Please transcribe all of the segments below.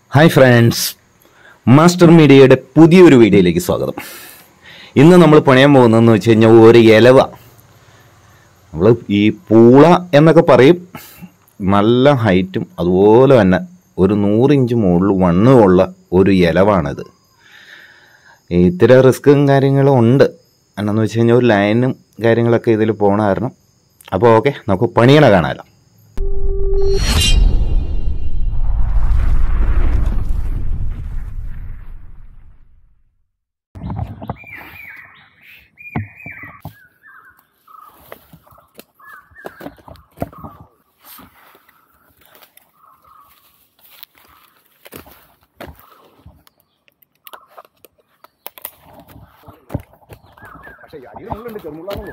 hi friends master മീഡിയയുടെ പുതിയൊരു വീഡിയോയിലേക്ക് സ്വാഗതം ഇന്ന് നമ്മൾ പണിയാൻ പോകുന്നതെന്ന് വെച്ച് കഴിഞ്ഞാൽ ഒരു ഇലവ നമ്മൾ ഈ പൂള എന്നൊക്കെ പറയും നല്ല ഹൈറ്റും അതുപോലെ തന്നെ ഒരു നൂറിഞ്ച് മുകളിൽ വണ്ണമുള്ള ഒരു ഇലവാണിത് ഇത്തിരി റിസ്ക്കും കാര്യങ്ങളും ഉണ്ട് എന്നാന്ന് വെച്ച് കഴിഞ്ഞാൽ ഒരു ലൈനും കാര്യങ്ങളൊക്കെ ഇതിൽ പോണ കാരണം അപ്പോൾ ഓക്കെ നമുക്ക് പണികളെ കാണാമല്ലോ പക്ഷേ അടിയിൽ മുള്ളുണ്ട് ചെറുമുള്ളാണല്ലോ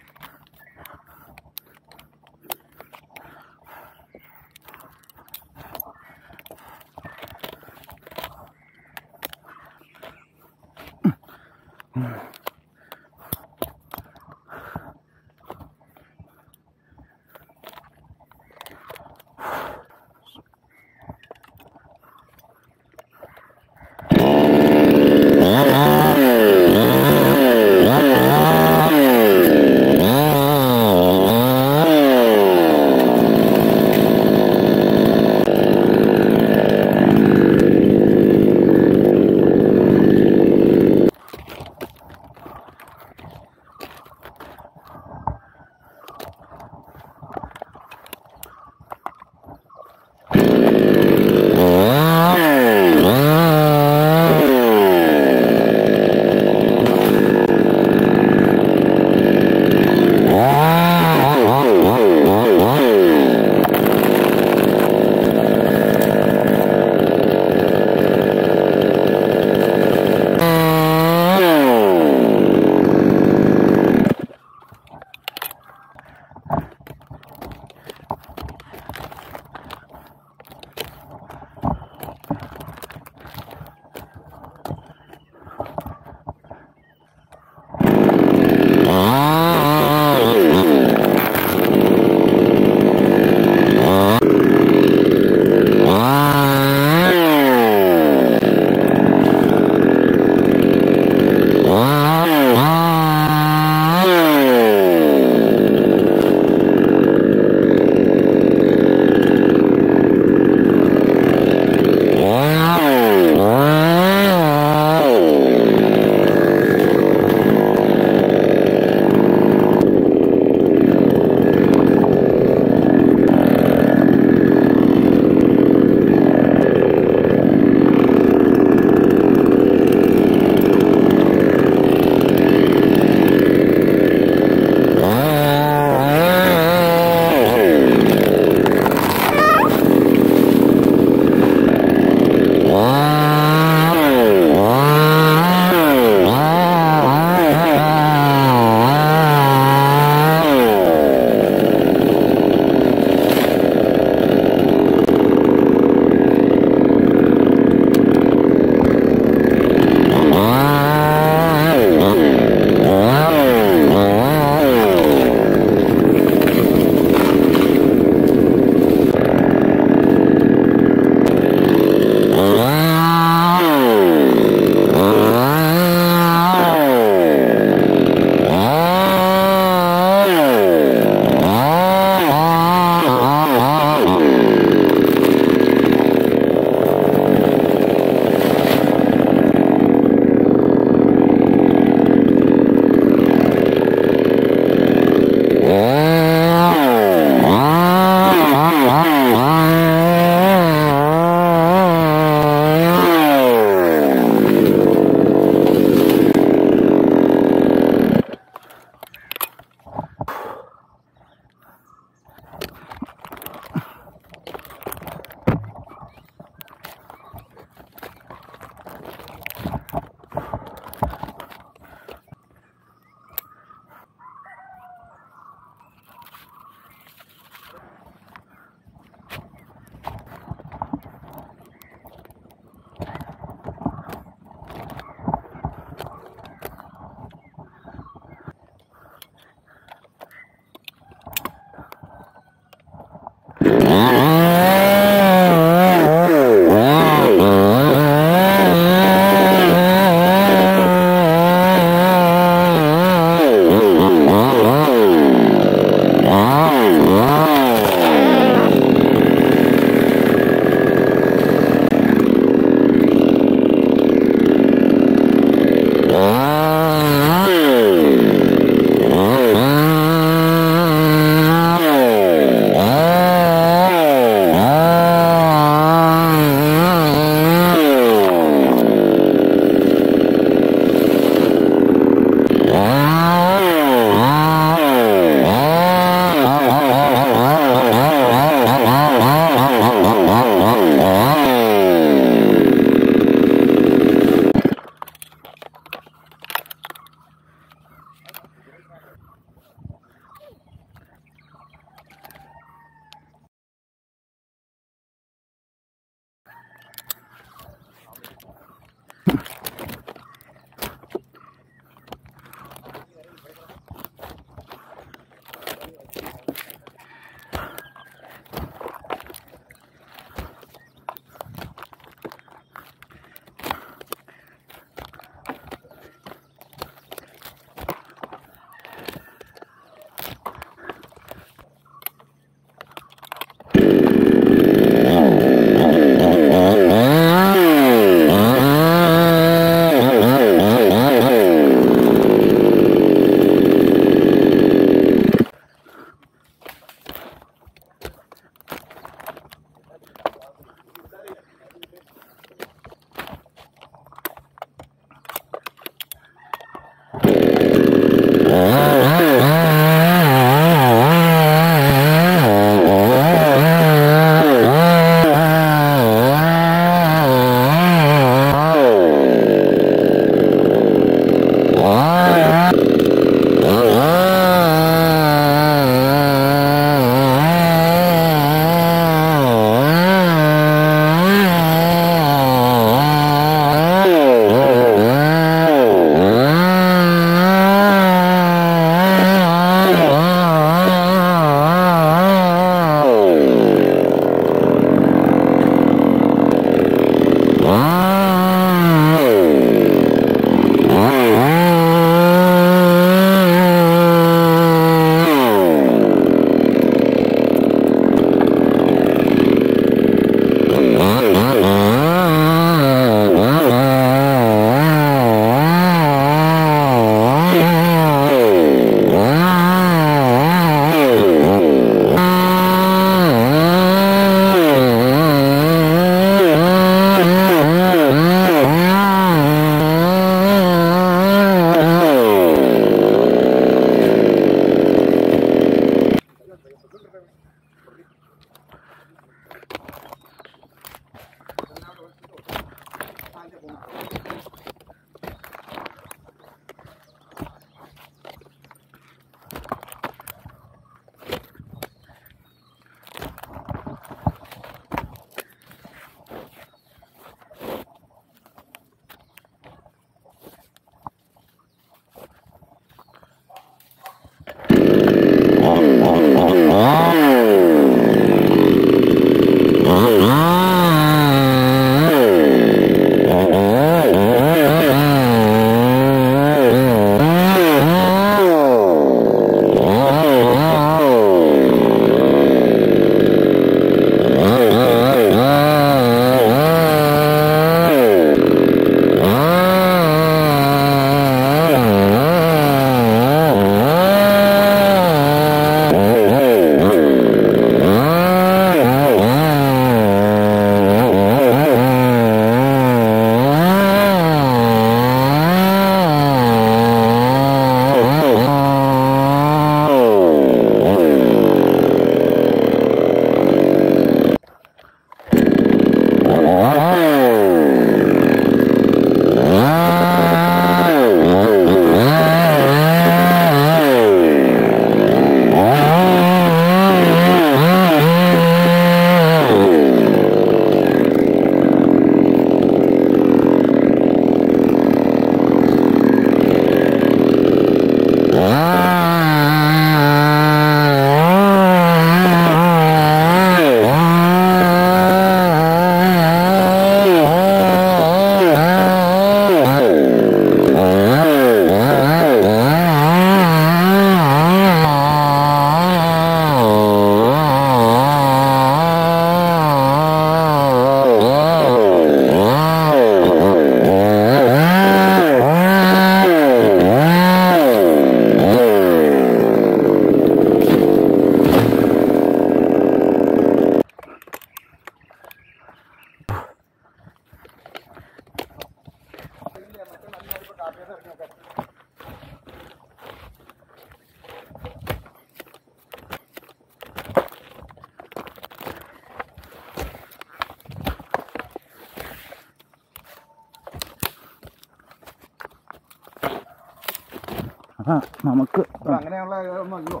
ആ നമുക്ക് അപ്പൊ അങ്ങനെയുള്ള ഒന്നും അല്ലോ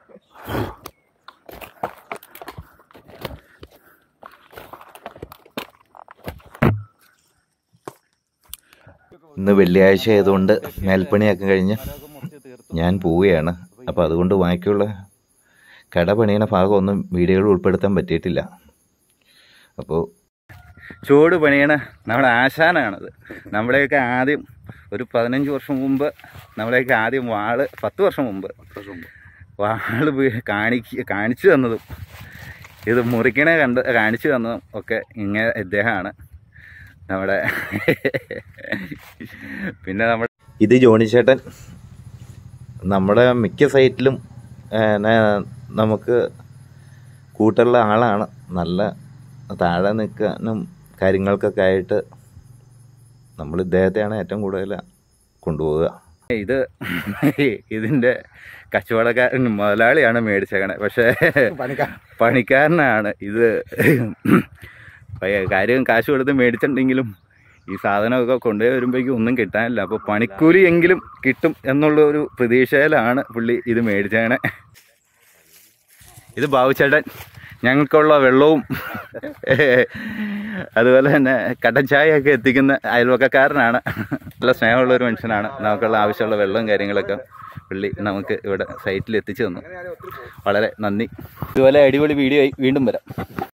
ഇന്ന് വെള്ളിയാഴ്ച ആയതുകൊണ്ട് മേൽപ്പണിയൊക്കെ കഴിഞ്ഞ് ഞാൻ പോവുകയാണ് അപ്പോൾ അതുകൊണ്ട് ബാക്കിയുള്ള കട പണിയണ ഭാഗമൊന്നും വീഡിയോയിൽ ഉൾപ്പെടുത്താൻ പറ്റിയിട്ടില്ല അപ്പോൾ ചുവട് പണിയണ നമ്മുടെ ആശാനാണത് നമ്മുടെയൊക്കെ ആദ്യം ഒരു പതിനഞ്ച് വർഷം മുമ്പ് നമ്മുടെയൊക്കെ ആദ്യം വാള് പത്ത് വർഷം മുമ്പ് വാള് വീ- കാണിക്ക് കാണിച്ചു തന്നതും ഇത് മുറിക്കണേ കണ്ട് കാണിച്ചു തന്നതും ഒക്കെ ഇങ്ങനെ ഇദ്ദേഹമാണ് നമ്മുടെ പിന്നെ നമ്മുടെ ഇത് ജോണി ചേട്ടൻ നമ്മുടെ മിക്ക സൈറ്റിലും ഏ, ന- നമുക്ക് കൂട്ടുള്ള ആളാണ് നല്ല താഴെ നിൽക്കാനും കാര്യങ്ങൾക്കൊക്കെ ആയിട്ട് നമ്മൾ ഇദ്ദേഹത്തെയാണ് ഏറ്റവും കൂടുതൽ കൊണ്ടുപോവുക ഇത് ഇതിൻ്റെ കച്ചവടക്കാരൻ മുതലാളിയാണ് മേടിച്ചേക്കണേ പക്ഷേ പണിക്കാർ പണിക്കാരനാണ് ഇത് പയ്യ- കാര്യം കാശ് കൊടുത്ത് മേടിച്ചിട്ടുണ്ടെങ്കിലും ഈ സാധനമൊക്കെ കൊണ്ടുപോയി വരുമ്പോഴേക്കും ഒന്നും കിട്ടാനില്ല അപ്പോൾ പണിക്കൂലി എങ്കിലും കിട്ടും എന്നുള്ള ഒരു പ്രതീക്ഷയിലാണ് പുള്ളി ഇത് മേടിച്ചേണേ ഇത് ബാബുച്ചേട്ടൻ ഞങ്ങൾക്കുള്ള വെള്ളവും അതുപോലെ തന്നെ കട്ടൻ ചായയൊക്കെ എത്തിക്കുന്ന അയൽവക്കക്കാരനാണ് നല്ല സ്നേഹമുള്ള ഒരു മനുഷ്യനാണ് നമുക്കുള്ള ആവശ്യമുള്ള വെള്ളവും കാര്യങ്ങളൊക്കെ പുള്ളി നമുക്ക് ഇവിടെ സൈറ്റിൽ എത്തിച്ചു തന്നു വളരെ നന്ദി ഇതുപോലെ അടിപൊളി വീഡിയോ ആയി വീണ്ടും വരാം